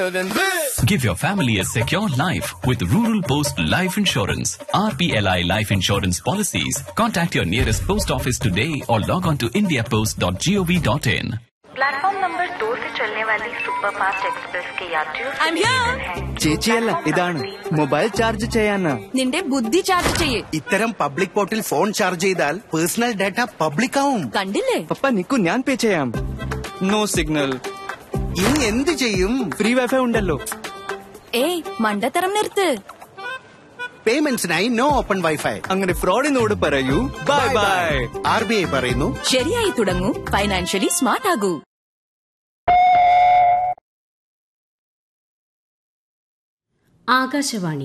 Give your family a secure life with Rural Post Life Insurance. RPLI Life Insurance policies. Contact your nearest post office today or log on to indiapost.gov.in. Platform number दो से चलने वाली super fast express के यात्रियों से I'm here. निवेदन है ചേച്ചിയല്ല ഇതാണ് മൊബൈൽ ചാർജ് ചെയ്യാനാ നിന്റെ ബുദ്ധി ചാർജ് ചെയ്യേ ഇത്തരം പബ്ലിക് പോർട്ടിൽ ഫോൺ ചാർജ് ചെയ്താൽ പേഴ്സണൽ ഡാറ്റ പബ്ലിക് ആവും കണ്ടില്ലേ പപ്പ നിക്കു ഞാൻ പേ ചെയ്യാം നോ സിഗ്നൽ ഇനി എന്ത് ചെയ്യും ഫ്രീ വൈഫൈ ഉണ്ടല്ലോ ഏയ് മണ്ടത്തരം നിർത്ത് പേയ്മെന്റ്സിനായി നോ ഓപ്പൺ വൈഫൈ അങ്ങനെ ഫ്രോഡിനോട് പറയൂ bye bye R B I പറയുന്നു ശരിയായി തുടങ്ങൂ ഫൈനാൻഷ്യലി സ്മാർട്ട് ആകൂ ആകാശവാണി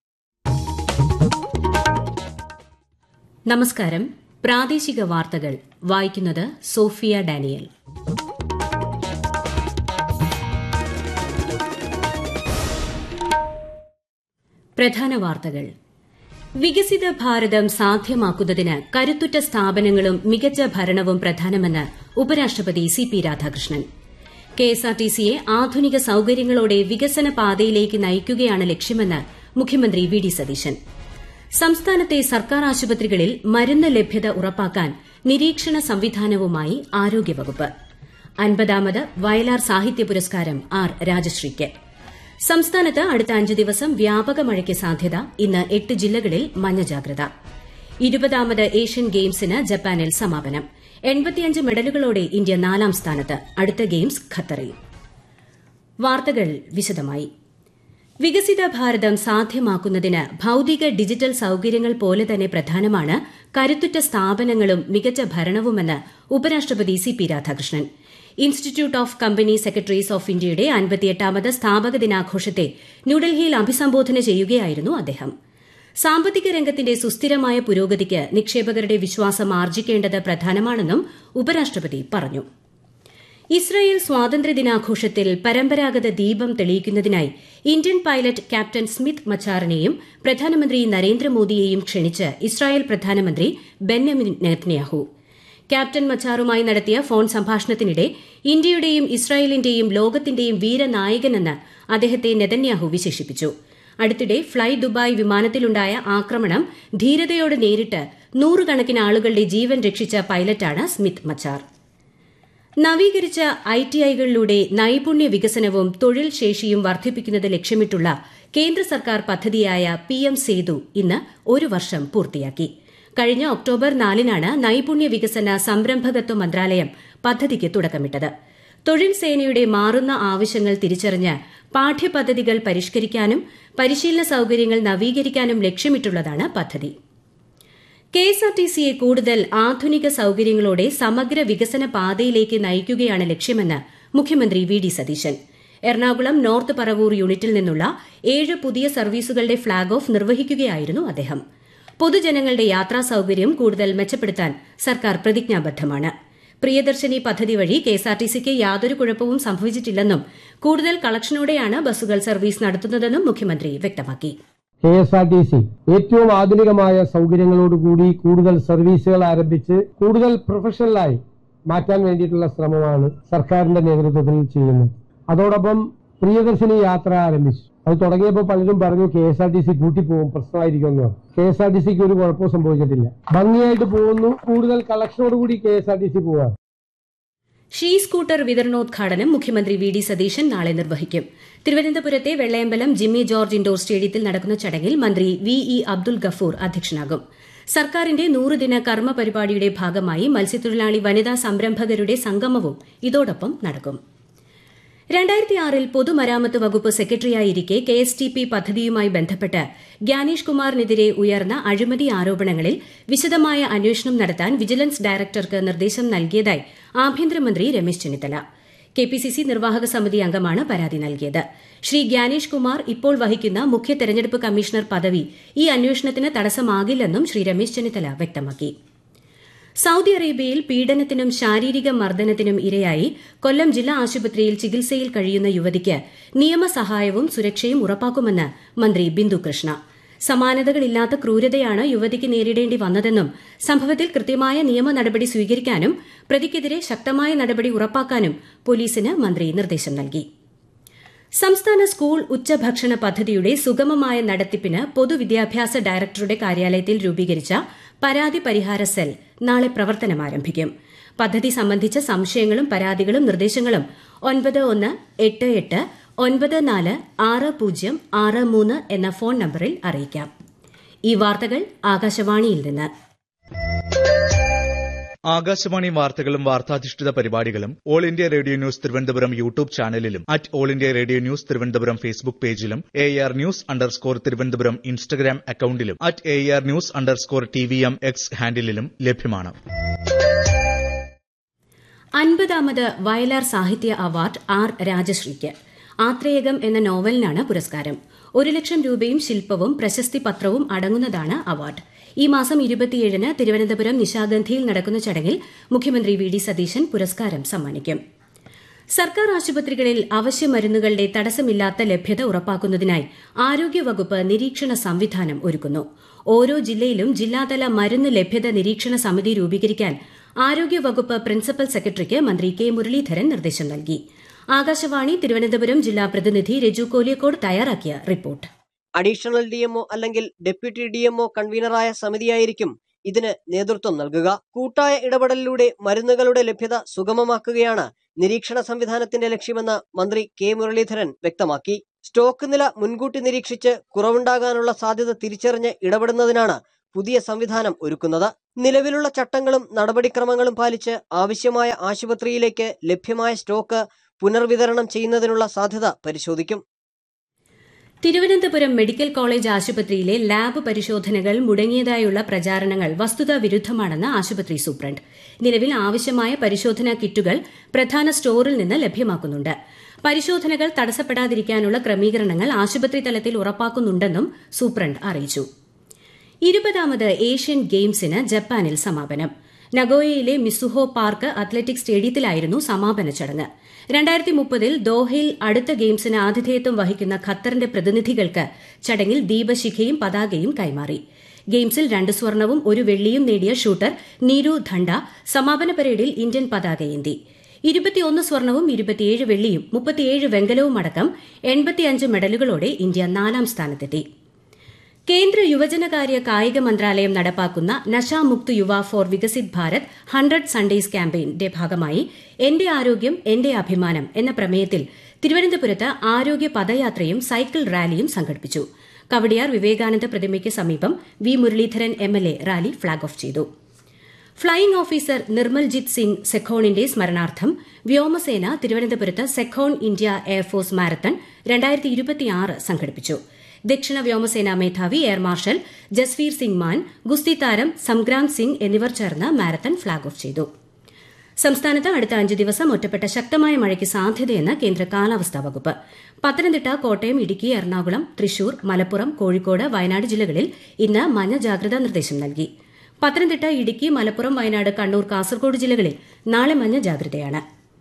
നമസ്കാരം പ്രാദേശിക വാർത്തകൾ വായിക്കുന്നത് സോഫിയ ഡാനിയൽ പ്രധാന വാർത്തകൾ വികസിത ഭാരതം സാധ്യമാക്കുന്നതിന് കരുത്തുറ്റ സ്ഥാപനങ്ങളും മികച്ച ഭരണവും പ്രധാനമെന്ന് ഉപരാഷ്ട്രപതി സി പി രാധാകൃഷ്ണൻ കെഎസ്ആർടിസിയെ ആധുനിക സൌകര്യങ്ങളോടെ വികസന പാതയിലേക്ക് നയിക്കുകയാണ് ലക്ഷ്യമെന്ന് മുഖ്യമന്ത്രി വി ഡി സതീശൻ സംസ്ഥാനത്തെ സർക്കാർ ആശുപത്രികളിൽ മരുന്ന് ലഭ്യത ഉറപ്പാക്കാൻ നിരീക്ഷണ സംവിധാനവുമായി ആരോഗ്യവകുപ്പ് അൻപതാമത് വയലാർ സാഹിത്യ പുരസ്കാരം ആർ രാജശ്രീക്ക് സംസ്ഥാനത്ത് അടുത്ത അഞ്ച് ദിവസം വ്യാപക മഴയ്ക്ക് സാധ്യത ഇന്ന് എട്ട് ജില്ലകളിൽ മഞ്ഞ ജാഗ്രത ഇരുപതാമത് ഏഷ്യൻ ഗെയിംസിന് ജപ്പാനിൽ സമാപനം എൺപത്തിയഞ്ച് മെഡലുകളോടെ ഇന്ത്യ നാലാം സ്ഥാനത്ത് അടുത്ത ഗെയിംസ് ഖത്തറിൽ വാർത്തകൾ വിശദമായി വികസിത ഭാരതം സാധ്യമാക്കുന്നതിന് ഭൌതിക ഡിജിറ്റൽ സൌകര്യങ്ങൾ പോലെ തന്നെ പ്രധാനമാണ് കരുത്തുറ്റ സ്ഥാപനങ്ങളും മികച്ച ഭരണവുമെന്ന് ഉപരാഷ്ട്രപതി C P Radhakrishnan institute of company secretaries of ഇന്ത്യയുടെ അൻപത്തിയെട്ടാമത് സ്ഥാപക ദിനാഘോഷത്തെ ന്യൂഡൽഹിയിൽ അഭിസംബോധന ചെയ്യുകയായിരുന്നു അദ്ദേഹം സാമ്പത്തിക രംഗത്തിന്റെ സുസ്ഥിരമായ പുരോഗതിക്ക് നിക്ഷേപകരുടെ വിശ്വാസം ആർജിക്കേണ്ടത് പ്രധാനമാണെന്നും ഉപരാഷ്ട്രപതി പറഞ്ഞു ഇസ്രായേൽ സ്വാതന്ത്ര്യദിനാഘോഷത്തിൽ പരമ്പരാഗത ദീപം തെളിയിക്കുന്നതിനായി ഇന്ത്യൻ പൈലറ്റ് ക്യാപ്റ്റൻ സ്മിത്ത് മച്ചാറിനെയും പ്രധാനമന്ത്രി നരേന്ദ്രമോദിയെയും ക്ഷണിച്ച് ഇസ്രായേൽ പ്രധാനമന്ത്രി ബെന്യമിൻ നെത്ന്യാഹു ക്യാപ്റ്റൻ മച്ചാറുമായി നടത്തിയ ഫോൺ സംഭാഷണത്തിനിടെ ഇന്ത്യയുടെയും ഇസ്രായേലിന്റെയും ലോകത്തിന്റെയും വീരനായകനെന്ന് അദ്ദേഹത്തെ നെതന്യാഹു വിശേഷിപ്പിച്ചു അടുത്തിടെ ഫ്ളൈ ദുബായ് വിമാനത്തിലുണ്ടായ ആക്രമണം ധീരതയോടെ നേരിട്ട് നൂറുകണക്കിന് ആളുകളുടെ ജീവൻ രക്ഷിച്ച പൈലറ്റാണ് സ്മിത്ത് മച്ചാർ നവീകരിച്ച ഐ ടി ഐകളിലൂടെ നൈപുണ്യ വികസനവും തൊഴിൽ ശേഷിയും വർദ്ധിപ്പിക്കുന്നത് ലക്ഷ്യമിട്ടുള്ള കേന്ദ്ര സർക്കാർ പദ്ധതിയായ പി എം സേതു ഇന്ന് ഒരു വർഷം പൂർത്തിയാക്കി കഴിഞ്ഞ ഒക്ടോബർ നാലിനാണ് നൈപുണ്യ വികസന സംരംഭകത്വ മന്ത്രാലയം പദ്ധതിക്ക് തുടക്കമിട്ടത് തൊഴിൽ സേനയുടെ മാറുന്ന ആവശ്യങ്ങൾ തിരിച്ചറിഞ്ഞ് പാഠ്യപദ്ധതികൾ പരിഷ്കരിക്കാനും പരിശീലന സൌകര്യങ്ങൾ നവീകരിക്കാനും ലക്ഷ്യമിട്ടുള്ളതാണ് പദ്ധതി കെഎസ്ആർടിസിയെ കൂടുതൽ ആധുനിക സൌകര്യങ്ങളോടെ സമഗ്ര വികസന പാതയിലേക്ക് നയിക്കുകയാണ് ലക്ഷ്യമെന്ന് മുഖ്യമന്ത്രി V D Satheesan Ernakulam north Paravur യൂണിറ്റിൽ നിന്നുള്ള ഏഴ് പുതിയ സർവീസുകളുടെ ഫ്ളാഗ് ഓഫ് നിർവഹിക്കുകയായിരുന്നു അദ്ദേഹം പൊതുജനങ്ങളുടെ യാത്രാ സൌകര്യം കൂടുതൽ മെച്ചപ്പെടുത്താൻ സർക്കാർ പ്രതിജ്ഞാബദ്ധമാണ് പ്രിയദർശിനി പദ്ധതി വഴി കെഎസ്ആർടിസിക്ക് യാതൊരു കുഴപ്പവും സംഭവിച്ചിട്ടില്ലെന്നും കൂടുതൽ കളക്ഷനോടെയാണ് ബസ്സുകൾ സർവീസ് നടത്തുന്നതെന്നും മുഖ്യമന്ത്രി വ്യക്തമാക്കി K S R T C ഏറ്റവും ആധുനികമായ സൗകര്യങ്ങളോടുകൂടി കൂടുതൽ സർവീസുകൾ ആരംഭിച്ച് കൂടുതൽ പ്രൊഫഷണലായി മാറ്റാൻ വേണ്ടിയിട്ടുള്ള ശ്രമമാണ് സർക്കാരിന്റെ നേതൃത്വത്തിൽ ചെയ്യുന്നത് അതോടൊപ്പം പ്രിയദർശിനി യാത്ര ആരംഭിച്ചു അത് തുടങ്ങിയപ്പോൾ പലരും പറഞ്ഞു K S R T C കൂട്ടിപ്പോകും പ്രശ്നമായിരിക്കുമെന്ന് കെ എസ് ആർ ടി സിക്ക് ഒരു കുഴപ്പവും സംഭവിച്ചിട്ടില്ല ഭംഗിയായിട്ട് പോകുന്നു കൂടുതൽ കളക്ഷനോടുകൂടി K S R T C പോവാണ് ഷീ സ്കൂട്ടർ വിതരണോദ്ഘാടനം മുഖ്യമന്ത്രി വി ഡി സതീശൻ നാളെ നിർവഹിക്കും തിരുവനന്തപുരത്തെ വെള്ളയമ്പലം ജിമ്മി ജോർജ് ഇൻഡോർ സ്റ്റേഡിയത്തിൽ നടക്കുന്ന ചടങ്ങിൽ മന്ത്രി വി ഇ അബ്ദുൽ ഗഫൂർ അധ്യക്ഷനാകും സർക്കാരിന്റെ നൂറുദിന കർമ്മ പരിപാടിയുടെ ഭാഗമായി മത്സ്യത്തൊഴിലാളി വനിതാ സംരംഭകരുടെ സംഗമവും ഇതോടൊപ്പം നടക്കും രണ്ടായിരത്തി ആറിൽ പൊതുമരാമത്ത് വകുപ്പ് സെക്രട്ടറിയായിരിക്കെ കെ എസ് ടി പി പദ്ധതിയുമായി ബന്ധപ്പെട്ട് ഗ്യാനേഷ് കുമാറിനെതിരെ ഉയർന്ന അഴിമതി ആരോപണങ്ങളിൽ വിശദമായ അന്വേഷണം നടത്താൻ വിജിലൻസ് ഡയറക്ടർക്ക് നിർദ്ദേശം നൽകിയതായി ആഭ്യന്തരമന്ത്രി രമേശ് ചെന്നിത്തല കെപിസിസി നിർവാഹക സമിതി അംഗമാണ് പരാതി നൽകിയത് ശ്രീ ഗ്യാനേഷ് കുമാർ ഇപ്പോൾ വഹിക്കുന്ന മുഖ്യ തെരഞ്ഞെടുപ്പ് കമ്മീഷണർ പദവി ഈ അന്വേഷണത്തിന് തടസ്സമാകില്ലെന്നും ശ്രീ രമേശ് ചെന്നിത്തല വ്യക്തമാക്കി സൌദി അറേബ്യയിൽ പീഡനത്തിനും ശാരീരിക മർദ്ദനത്തിനും ഇരയായി കൊല്ലം ജില്ലാ ആശുപത്രിയിൽ ചികിത്സയിൽ കഴിയുന്ന യുവതിക്ക് നിയമസഹായവും സുരക്ഷയും ഉറപ്പാക്കുമെന്ന് മന്ത്രി ബിന്ദു കൃഷ്ണ സമാനതകളില്ലാത്ത ക്രൂരതയാണ് യുവതിക്ക് നേരിടേണ്ടി വന്നതെന്നും സംഭവത്തിൽ കൃത്യമായ നിയമ നടപടി സ്വീകരിക്കാനും പ്രതിക്കെതിരെ ശക്തമായ നടപടി ഉറപ്പാക്കാനും പോലീസിന് മന്ത്രി നിർദ്ദേശം നൽകി സംസ്ഥാന സ്കൂൾ ഉച്ചഭക്ഷണ പദ്ധതിയുടെ സുഗമമായ നടത്തിപ്പിന് പൊതുവിദ്യാഭ്യാസ ഡയറക്ടറുടെ കാര്യാലയത്തിൽ രൂപീകരിച്ച പരാതി പരിഹാര സെൽ നാളെ പ്രവർത്തനം ആരംഭിക്കും പദ്ധതി സംബന്ധിച്ച സംശയങ്ങളും പരാതികളും നിർദ്ദേശങ്ങളും ഒൻപത് ഒന്ന് എട്ട് എട്ട് ഒൻപത് നാല് ആറ് പൂജ്യം ആറ് മൂന്ന് എന്ന ഫോൺ നമ്പറിൽ അറിയിക്കാം ഈ വാർത്തകൾ ആകാശവാണിയിൽ നിന്ന് ആകാശവാണി വാർത്തകളും വാർത്താധിഷ്ഠിത പരിപാടികളും all India radio news Thiruvananthapuram YouTube ചാനലിലും at all India radio news Thiruvananthapuram Facebook പേജിലും A R news underscore Thiruvananthapuram Instagram അക്കൌണ്ടിലും at A R news underscore T V M X ഹാൻഡിലും ലഭ്യമാണ് അൻപതാമത് വയലാർ സാഹിത്യ അവാർഡ് ആർ രാജശ്രീക്ക് ആത്രേയകം എന്ന നോവലിനാണ് പുരസ്കാരം ഒരു ലക്ഷം രൂപയും ശില്പവും പ്രശസ്തി പത്രവും അടങ്ങുന്നതാണ് അവാർഡ് ഈ മാസം ഇരുപത്തിയേഴിന് തിരുവനന്തപുരം നിശാഗന്ധിയിൽ നടക്കുന്ന ചടങ്ങിൽ മുഖ്യമന്ത്രി വി ഡി സതീശൻ പുരസ്കാരം സമ്മാനിക്കും സർക്കാർ ആശുപത്രികളിൽ അവശ്യ മരുന്നുകളുടെ തടസ്സമില്ലാത്ത ലഭ്യത ഉറപ്പാക്കുന്നതിനായി ആരോഗ്യവകുപ്പ് നിരീക്ഷണ സംവിധാനം ഒരുക്കുന്നു ഓരോ ജില്ലയിലും ജില്ലാതല മരുന്ന് ലഭ്യത നിരീക്ഷണ സമിതി രൂപീകരിക്കാൻ ആരോഗ്യവകുപ്പ് പ്രിൻസിപ്പൽ സെക്രട്ടറിക്ക് മന്ത്രി കെ മുരളീധരൻ നിർദ്ദേശം നൽകി ആകാശവാണി തിരുവനന്തപുരം ജില്ലാ പ്രതിനിധി രജു കോലിയക്കോട് തയ്യാറാക്കിയ റിപ്പോർട്ട് അഡീഷണൽ ഡിഎംഒ അല്ലെങ്കിൽ ഡെപ്യൂട്ടി ഡിഎംഒ കൺവീനറായ സമിതിയായിരിക്കും ഇതിന് നേതൃത്വം നൽകുക കൂട്ടായ ഇടപെടലിലൂടെ മരുന്നുകളുടെ ലഭ്യത സുഗമമാക്കുകയാണ് നിരീക്ഷണ സംവിധാനത്തിന്റെ ലക്ഷ്യമെന്ന് മന്ത്രി കെ മുരളീധരൻ വ്യക്തമാക്കി സ്റ്റോക്ക് നില മുൻകൂട്ടി നിരീക്ഷിച്ച് കുറവുണ്ടാകാനുള്ള സാധ്യത തിരിച്ചറിഞ്ഞ് ഇടപെടുന്നതിനാണ് പുതിയ സംവിധാനം ഒരുക്കുന്നത് നിലവിലുള്ള ചട്ടങ്ങളും നടപടിക്രമങ്ങളും പാലിച്ച് ആവശ്യമായ ആശുപത്രിയിലേക്ക് ലഭ്യമായ സ്റ്റോക്ക് പുനർവിതരണം ചെയ്യുന്നതിനുള്ള സാധ്യത പരിശോധിക്കും തിരുവനന്തപുരം മെഡിക്കൽ കോളേജ് ആശുപത്രിയിലെ ലാബ് പരിശോധനകൾ മുടങ്ങിയതായുള്ള പ്രചാരണങ്ങൾ വസ്തുതാ വിരുദ്ധമാണെന്ന് ആശുപത്രി സൂപ്രണ്ട് നിലവിൽ ആവശ്യമായ പരിശോധനാ കിറ്റുകൾ പ്രധാന സ്റ്റോറിൽ നിന്ന് ലഭ്യമാക്കുന്നുണ്ട് പരിശോധനകൾ തടസ്സപ്പെടാതിരിക്കാനുള്ള ക്രമീകരണങ്ങൾ ആശുപത്രി തലത്തിൽ ഉറപ്പാക്കുന്നുണ്ടെന്നും സൂപ്രണ്ട് അറിയിച്ചു ഇരുപതാമത് ഏഷ്യൻ ഗെയിംസിന് ജപ്പാനിൽ സമാപനം നഗോയയിലെ മിസുഹോ പാർക്ക് അത്ലറ്റിക് സ്റ്റേഡിയത്തിലായിരുന്നു സമാപന ചടങ്ങ് രണ്ടായിരത്തി മുപ്പതിൽ ദോഹയിൽ അടുത്ത ഗെയിംസിന് ആതിഥേയത്വം വഹിക്കുന്ന ഖത്തറിന്റെ പ്രതിനിധികൾക്ക് ചടങ്ങിൽ ദീപശിഖയും പതാകയും കൈമാറി ഗെയിംസിൽ രണ്ട് സ്വർണവും ഒരു വെള്ളിയും നേടിയ ഷൂട്ടർ നീരു ധണ്ട സമാപന പരേഡിൽ ഇന്ത്യൻ പതാകയേന്തി ഇരുപത്തിയൊന്ന് സ്വർണവും ഇരുപത്തിയേഴ് വെള്ളിയും മുപ്പത്തിയേഴ് വെങ്കലവും അടക്കം എൺപത്തിയഞ്ച് മെഡലുകളോടെ ഇന്ത്യ നാലാം സ്ഥാനത്തെത്തി കേന്ദ്ര യുവജനകാര്യ കായിക മന്ത്രാലയം നടപ്പാക്കുന്ന Nashamukt Yuva for Viksit Bharat hundred Sundays ക്യാമ്പയിന്റെ ഭാഗമായി എന്റെ ആരോഗ്യം എന്റെ അഭിമാനം എന്ന പ്രമേയത്തിൽ തിരുവനന്തപുരത്ത് ആരോഗ്യ പദയാത്രയും സൈക്കിൾ റാലിയും സംഘടിപ്പിച്ചു കവടിയാർ വിവേകാനന്ദ പ്രതിമയ്ക്ക് സമീപം V Muraleedharan MLA rally flag off ചെയ്തു ഫ്ളൈയിംഗ് ഓഫീസർ നിർമ്മൽജിത് സിംഗ് സെഖോണിന്റെ സ്മരണാർത്ഥം വ്യോമസേന തിരുവനന്തപുരത്ത് സെഖോൺ ഇന്ത്യ എയർഫോഴ്സ് മാരത്തൺ സംഘടിപ്പിച്ചു ദക്ഷിണ വ്യോമസേനാ മേധാവി എയർ മാർഷൽ ജസ്വീർ സിംഗ് മാൻ ഗുസ്തി താരം സംഗ്രാം സിംഗ് എന്നിവർ ചേർന്ന് മാരത്തൺ ഫ്ളാഗ് ഓഫ് ചെയ്തു സംസ്ഥാനത്ത് അടുത്ത അഞ്ച് ദിവസം ഒറ്റപ്പെട്ട ശക്തമായ മഴയ്ക്ക് സാധ്യതയെന്ന് കേന്ദ്ര കാലാവസ്ഥാ വകുപ്പ് പത്തനംതിട്ട കോട്ടയം ഇടുക്കി എറണാകുളം തൃശൂർ മലപ്പുറം കോഴിക്കോട് വയനാട് ജില്ലകളിൽ ഇന്ന് മഞ്ഞ ജാഗ്രതാ നിർദ്ദേശം നൽകി പത്തനംതിട്ട ഇടുക്കി മലപ്പുറം വയനാട് കണ്ണൂർ കാസർഗോഡ് ജില്ലകളിൽ നാളെ മഞ്ഞ ജാഗ്രതയാണ്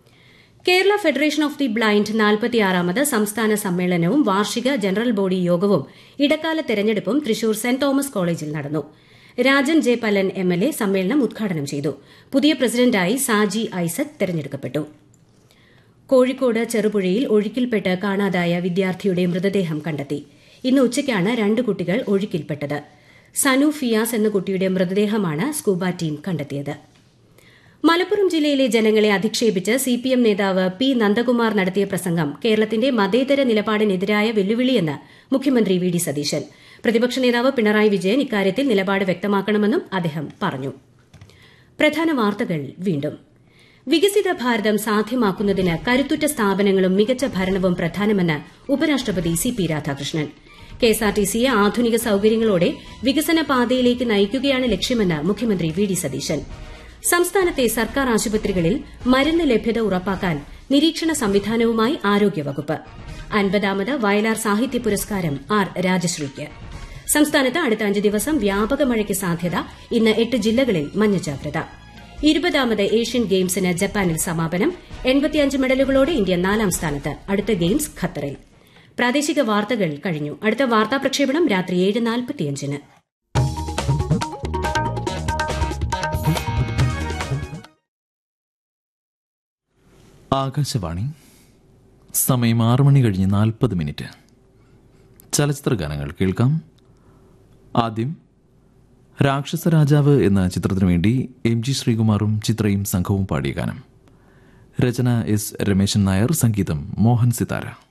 Kerala federation of the blind നാൽപ്പത്തിയാറാമത് സംസ്ഥാന സമ്മേളനവും വാർഷിക ജനറൽ ബോഡി യോഗവും ഇടക്കാല തെരഞ്ഞെടുപ്പും തൃശൂർ സെന്റ് തോമസ് കോളേജിൽ നടന്നു രാജൻ ജെ പല്ലൻ എംഎൽഎ സമ്മേളനം ഉദ്ഘാടനം ചെയ്തു പുതിയ പ്രസിഡന്റായി സാജി ഐസക് തെരഞ്ഞെടുക്കപ്പെട്ടു കോഴിക്കോട് ചെറുപുഴയിൽ ഒഴുക്കിൽപ്പെട്ട് കാണാതായ വിദ്യാർത്ഥിയുടെ മൃതദേഹം കണ്ടെത്തി ഇന്ന് ഉച്ചയ്ക്കാണ് രണ്ട് കുട്ടികൾ ഒഴുക്കിൽപ്പെട്ടത് സനു ഫിയാസ് എന്ന കുട്ടിയുടെ മൃതദേഹമാണ് സ്കൂബ ടീം കണ്ടെത്തിയത് മലപ്പുറം ജില്ലയിലെ ജനങ്ങളെ അധിക്ഷേപിച്ച് സിപിഎം നേതാവ് പി നന്ദകുമാർ നടത്തിയ പ്രസംഗം കേരളത്തിന്റെ മതേതര നിലപാടിനെതിരായ വെല്ലുവിളിയെന്ന് മുഖ്യമന്ത്രി വി ഡി സതീശൻ പ്രതിപക്ഷ നേതാവ് പിണറായി വിജയൻ ഇക്കാര്യത്തിൽ നിലപാട് വ്യക്തമാക്കണമെന്നും അദ്ദേഹം പറഞ്ഞു പ്രധാന വാർത്തകൾ വീണ്ടും വികസിത ഭാരതം സാധ്യമാക്കുന്നതിന് കരുത്തുറ്റ സ്ഥാപനങ്ങളും മികച്ച ഭരണവും പ്രധാനമെന്ന് ഉപരാഷ്ട്രപതി സി പി രാധാകൃഷ്ണൻ കെഎസ്ആർടിസിയെ ആധുനിക സൌകര്യങ്ങളോടെ വികസന പാതയിലേക്ക് നയിക്കുകയാണ് ലക്ഷ്യമെന്ന് മുഖ്യമന്ത്രി വി ഡി സതീശൻ സംസ്ഥാനത്തെ സർക്കാർ ആശുപത്രികളിൽ മരുന്ന് ലഭ്യത ഉറപ്പാക്കാൻ നിരീക്ഷണ സംവിധാനവുമായി ആരോഗ്യവകുപ്പ് അൻപതാമത് വയലാർ സാഹിത്യ പുരസ്കാരം ആർ രാജശ്രീക്ക് സംസ്ഥാനത്ത് അടുത്ത അഞ്ച് ദിവസം വ്യാപക മഴയ്ക്ക് സാധ്യത ഇന്ന് എട്ട് ജില്ലകളിൽ മഞ്ഞ ജാഗ്രത ഇരുപതാമത് ഏഷ്യൻ ഗെയിംസിന് ജപ്പാനിൽ സമാപനം എൺപത്തിയഞ്ച് മെഡലുകളോടെ ഇന്ത്യ നാലാം സ്ഥാനത്ത് അടുത്ത ഗെയിംസ് ഖത്തറിൽ പ്രാദേശിക വാർത്തകൾ കഴിഞ്ഞു അടുത്ത വാർത്താ പ്രക്ഷേപണം രാത്രി ഏഴ് നാൽപ്പത്തിയഞ്ചിന് ആകാശവാണി സമയം ആറ് മണി കഴിഞ്ഞ് നാൽപ്പത് മിനിറ്റ് ചലച്ചിത്ര ഗാനങ്ങൾ കേൾക്കാം ആദ്യം രാക്ഷസ രാജാവ് എന്ന ചിത്രത്തിനു വേണ്ടി എം ജി ശ്രീകുമാറും ചിത്രയും സംഘവും പാടിയ ഗാനം രചന എസ് രമേശൻ നായർ സംഗീതം മോഹൻ സിതാര